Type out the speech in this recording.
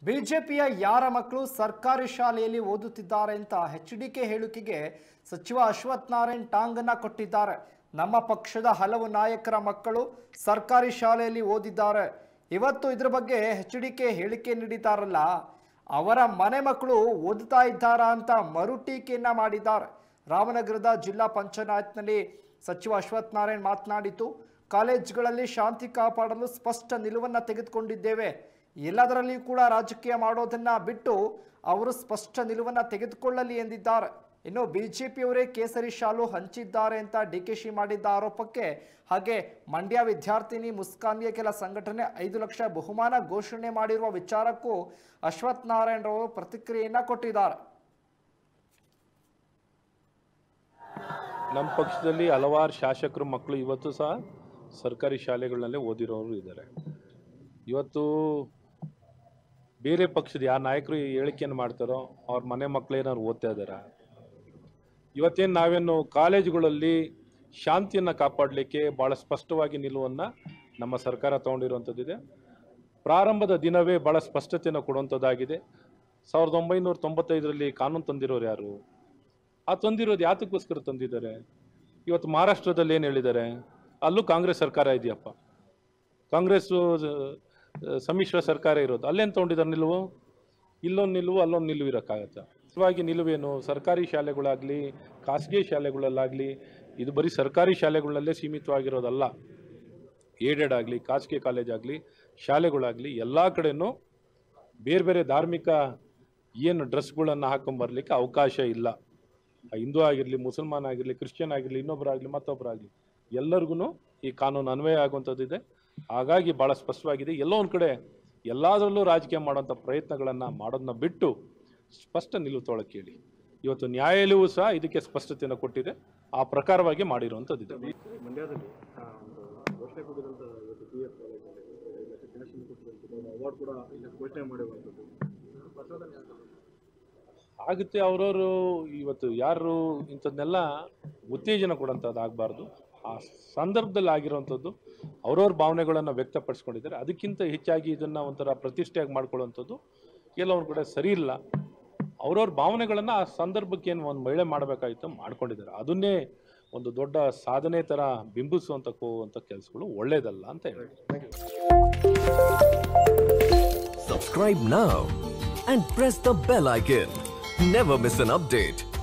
ಬಿಜೆಪಿಯ ಯಾರ ಮಕ್ಕಳು ಸರ್ಕಾರಿ ಶಾಲೆಯಲ್ಲಿ ಓದುತ್ತಿದ್ದಾರೆ ಅಂತ ಎಚ್ ಡಿ ಕೆ ಹೇಳಿಕೆಗೆ ಸಚಿವ ಅಶ್ವಥ್ ನಾರಾಯಣ್ ಟಾಂಗನ್ನ ಕೊಟ್ಟಿದ್ದಾರೆ ನಮ್ಮ ಪಕ್ಷದ ಹಲವು ನಾಯಕರ ಮಕ್ಕಳು ಸರ್ಕಾರಿ ಶಾಲೆಯಲ್ಲಿ ಓದಿದ್ದಾರೆ ಇವತ್ತು ಇದ್ರ ಬಗ್ಗೆ ಎಚ್ ಡಿ ಕೆ ಹೇಳಿಕೆ ನೀಡಿದ್ದಾರಲ್ಲ ಅವರ ಮನೆ ಮಕ್ಕಳು ಓದುತ್ತಾ ಇದ್ದಾರಾ ಅಂತ ಮರು ಟೀಕೆಯನ್ನ ಮಾಡಿದ್ದಾರೆ ರಾಮನಗರದ ಜಿಲ್ಲಾ ಪಂಚಾಯತ್ನಲ್ಲಿ ಸಚಿವ ಅಶ್ವಥ್ ನಾರಾಯಣ್ ಮಾತನಾಡಿತು ಕಾಲೇಜುಗಳಲ್ಲಿ ಶಾಂತಿ ಕಾಪಾಡಲು ಸ್ಪಷ್ಟ ನಿಲುವನ್ನು ತೆಗೆದುಕೊಂಡಿದ್ದೇವೆ ಎಲ್ಲದರಲ್ಲಿಯೂ ಕೂಡ ರಾಜಕೀಯ ಮಾಡೋದನ್ನ ಬಿಟ್ಟು ಅವರು ಸ್ಪಷ್ಟ ನಿಲುವನ್ನು ತೆಗೆದುಕೊಳ್ಳಲಿ ಎಂದಿದ್ದಾರೆ ಇನ್ನು ಬಿಜೆಪಿಯವರೇ ಕೇಸರಿ ಶಾಲು ಹಂಚಿದ್ದಾರೆ ಅಂತ ಡಿ ಕೆ ಶಿ ಮಾಡಿದ್ದ ಆರೋಪಕ್ಕೆ ಹಾಗೆ ಮಂಡ್ಯ ವಿದ್ಯಾರ್ಥಿನಿ ಮುಸ್ಕಾನ್ಗೆ ಕೆಲ ಸಂಘಟನೆ ಐದು ಲಕ್ಷ ಬಹುಮಾನ ಘೋಷಣೆ ಮಾಡಿರುವ ವಿಚಾರಕ್ಕೂ ಅಶ್ವಥ್ ನಾರಾಯಣ್ ರವರು ಪ್ರತಿಕ್ರಿಯೆಯನ್ನ ಕೊಟ್ಟಿದ್ದಾರೆ ನಮ್ಮ ಪಕ್ಷದಲ್ಲಿ ಹಲವಾರು ಶಾಸಕರು ಮಕ್ಕಳು ಇವತ್ತು ಸಹ ಸರ್ಕಾರಿ ಶಾಲೆಗಳಲ್ಲೇ ಓದಿರೋರು ಇದ್ದಾರೆ ಇವತ್ತು ಬೇರೆ ಪಕ್ಷದ ಯಾವ ನಾಯಕರು ಈ ಹೇಳಿಕೆಯನ್ನು ಮಾಡ್ತಾರೋ ಅವ್ರ ಮನೆ ಮಕ್ಕಳೇನಾದ್ರು ಓದ್ತಾ ಇದ್ದಾರಾ ಇವತ್ತೇನು ನಾವೇನು ಕಾಲೇಜುಗಳಲ್ಲಿ ಶಾಂತಿಯನ್ನು ಕಾಪಾಡಲಿಕ್ಕೆ ಭಾಳ ಸ್ಪಷ್ಟವಾಗಿ ನಿಲುವನ್ನು ನಮ್ಮ ಸರ್ಕಾರ ತಗೊಂಡಿರುವಂಥದ್ದಿದೆ ಪ್ರಾರಂಭದ ದಿನವೇ ಭಾಳ ಸ್ಪಷ್ಟತೆಯನ್ನು ಕೊಡುವಂಥದ್ದಾಗಿದೆ ಸಾವಿರದ ಒಂಬೈನೂರ ತೊಂಬತ್ತೈದರಲ್ಲಿ ಕಾನೂನು ತಂದಿರೋರು ಯಾರು ಆ ತಂದಿರೋದು ಯಾತಕ್ಕೋಸ್ಕರ ತಂದಿದ್ದಾರೆ ಇವತ್ತು ಮಹಾರಾಷ್ಟ್ರದಲ್ಲಿ ಏನು ಹೇಳಿದ್ದಾರೆ ಅಲ್ಲೂ ಕಾಂಗ್ರೆಸ್ ಸರ್ಕಾರ ಇದೆಯಪ್ಪ ಕಾಂಗ್ರೆಸ್ಸು ಆ, ಸಮ್ಮಿಶ್ರ ಸರ್ಕಾರ ಇರೋದು ಅಲ್ಲೇನು ತೊಗೊಂಡಿದ್ದಾರೆ ನಿಲುವು ಇಲ್ಲೊಂದು ನಿಲುವು ಅಲ್ಲೊಂದು ನಿಲುವು ಇರೋಕ್ಕಾಗತ್ತೆ ನಿಜವಾಗಿ ನಿಲುವೇನು ಸರ್ಕಾರಿ ಶಾಲೆಗಳಾಗಲಿ ಖಾಸಗಿ ಶಾಲೆಗಳಲ್ಲಾಗಲಿ ಇದು ಬರೀ ಸರ್ಕಾರಿ ಶಾಲೆಗಳಲ್ಲೇ ಸೀಮಿತವಾಗಿರೋದಲ್ಲ ಏಡೆಡ್ ಆಗಲಿ ಖಾಸಗಿ ಕಾಲೇಜ್ ಆಗಲಿ ಶಾಲೆಗಳಾಗಲಿ ಎಲ್ಲ ಕಡೆನೂ ಬೇರೆ ಬೇರೆ ಧಾರ್ಮಿಕ ಏನು ಡ್ರೆಸ್ಗಳನ್ನು ಹಾಕೊಂಬರ್ಲಿಕ್ಕೆ ಅವಕಾಶ ಇಲ್ಲ ಆ ಹಿಂದೂ ಆಗಿರಲಿ ಮುಸಲ್ಮಾನ್ ಆಗಿರಲಿ ಕ್ರಿಶ್ಚಿಯನ್ ಆಗಿರಲಿ ಇನ್ನೊಬ್ಬರಾಗಲಿ ಮತ್ತೊಬ್ಬರಾಗಲಿ ಎಲ್ಲರಿಗೂ ಈ ಕಾನೂನು ಅನ್ವಯ ಆಗುವಂಥದ್ದಿದೆ ಹಾಗಾಗಿ ಭಾಳ ಸ್ಪಷ್ಟವಾಗಿದೆ ಎಲ್ಲೋ ಒಂದು ಕಡೆ ಎಲ್ಲದರಲ್ಲೂ ರಾಜಕೀಯ ಮಾಡುವಂಥ ಪ್ರಯತ್ನಗಳನ್ನು ಮಾಡೋದನ್ನ ಬಿಟ್ಟು ಸ್ಪಷ್ಟ ನಿಲುವು ತೊಗೊಳಕ್ಕೆ ಹೇಳಿ ಇವತ್ತು ನ್ಯಾಯಾಲಯವೂ ಸಹ ಇದಕ್ಕೆ ಸ್ಪಷ್ಟತೆಯನ್ನು ಕೊಟ್ಟಿದೆ ಆ ಪ್ರಕಾರವಾಗಿ ಮಾಡಿರುವಂಥದ್ದಿದೆ ಮಂಡ್ಯದಲ್ಲಿ ಆ, ಒಂದು ಘೋಷಣೆ ಕೊಟ್ಟಿರೋಂಥ ಇವತ್ತು ಪಿ ಎಫ್ ಕಾಲೇಜಲ್ಲಿ ಐದು ಲಕ್ಷ ಕನೆಕ್ಷನ್ ಕೊಟ್ಟಿರುವಂಥದ್ದು ಅವಾರ್ಡ್ ಕೂಡ ಇಲ್ಲಿ ಘೋಷಣೆ ಮಾಡಿರುವಂಥದ್ದು ಪ್ರಚೋದನೆ ಆಗ್ತದೆ ಆಗುತ್ತೆ ಅವರವರು ಇವತ್ತು ಯಾರು ಇಂಥದ್ದನ್ನೆಲ್ಲ ಉತ್ತೇಜನ ಕೊಡೋಂಥದ್ದು ಆಗಬಾರ್ದು ಆ ಸಂದರ್ಭದಲ್ಲಿ ಆಗಿರುವಂಥದ್ದು ಅವ್ರವ್ರ ಭಾವನೆಗಳನ್ನು ವ್ಯಕ್ತಪಡಿಸ್ಕೊಂಡಿದ್ದಾರೆ ಅದಕ್ಕಿಂತ ಹೆಚ್ಚಾಗಿ ಇದನ್ನು ಒಂಥರ ಪ್ರತಿಷ್ಠೆಯಾಗಿ ಮಾಡ್ಕೊಳ್ಳುವಂಥದ್ದು ಕೆಲವೊಂದು ಕಡೆ ಸರಿ ಇಲ್ಲ ಅವ್ರವ್ರ ಭಾವನೆಗಳನ್ನು ಆ ಸಂದರ್ಭಕ್ಕೆ ಏನು ಒಂದು ಮಹಿಳೆ ಮಾಡಬೇಕಾಗಿತ್ತು ಮಾಡ್ಕೊಂಡಿದ್ದಾರೆ ಅದನ್ನೇ ಒಂದು ದೊಡ್ಡ ಸಾಧನೆ ಥರ ಬಿಂಬಿಸುವಂಥ ಹೋಗುವಂಥ ಕೆಲಸಗಳು ಒಳ್ಳೇದಲ್ಲ ಅಂತ ಹೇಳಿ Subscribe now and press the bell icon. Never miss an update.